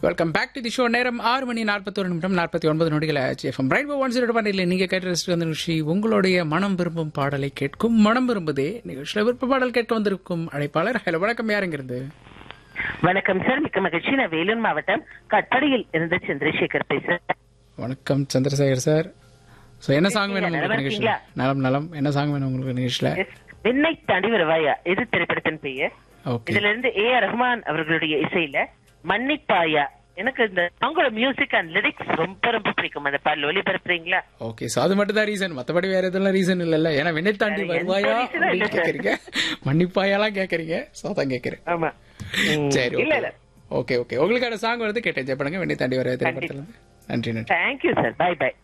Welcome back to the show நேரம் ஆறு மணி நாற்பத்தொரு நிமிடம் நாற்பத்தி ஒன்பது நொடிகள் ஆச்சு எஃப்எம் ரெயின்போ ஒன் ஜீரோ பண்ணியில் நீங்கள் கேட்டு ரசித்து வந்த நிகழ்ச்சி உங்களுடைய மனம் விரும்பும் பாடலை கேட்கும் மனம் விரும்புதே நிகழ்ச்சியில் விருப்ப பாடல் கேட்க வந்திருக்கும் அழைப்பாளர் ஹலோ வணக்கம் யாருங்கிறது வணக்கம் சார் மிக்க மகிழ்ச்சி நான் வேலூர் மாவட்டம் கட்படியில் இருந்து சந்திரசேகர் பேசுறேன் வணக்கம் சந்திரசேகர் சார் ஸோ என்ன சாங் வேணும் நல்லா உங்களுக்கு நிகழ்ச்சியில் இருக்கீங்களா? நலம் நலம் என்ன சாங் வேணும் உங்களுக்கு நிகழ்ச்சியில் எஸ், விண்ணை தாண்டி வருவாயா இது திரைப்படத்தின் பெயர் ஓகே இதுல இருந்து ஏ ஆர் ரஹ்மான் அவர்களுடைய இசையில மன்னிப்பாயா எனக்கு இந்த சாங்கோட மியூசிக் அண்ட் லிரிக்ஸ் ரொம்ப ரொம்ப பிடிக்கும் அந்த பாடல் ஒளிபரப்புறீங்களா ஓகே ஸோ அது மட்டும் தான் ரீசன் மற்றபடி வேற எதுவும் ரீசன் இல்லைல்ல ஏன்னா வினை தாண்டி வேற எந்த வருவாயா reason உம் இல்ல அப்படின்னு கேட்குறீங்க மன்னிப்பாயாலாம் கேட்குறீங்க ஸோ அதான் கேட்குறேன் ஆமா ம், சரி இல்ல இல்ல ஓகே ஓகே ஓகே உங்களுக்கான சாங் வருது கேட்டு என்ஜாய் பண்ணுங்க வினை தாண்டி வர திரைப்படத்துல இருந்து நன்றி நன்றி தேங்க்யூ சார் பை பை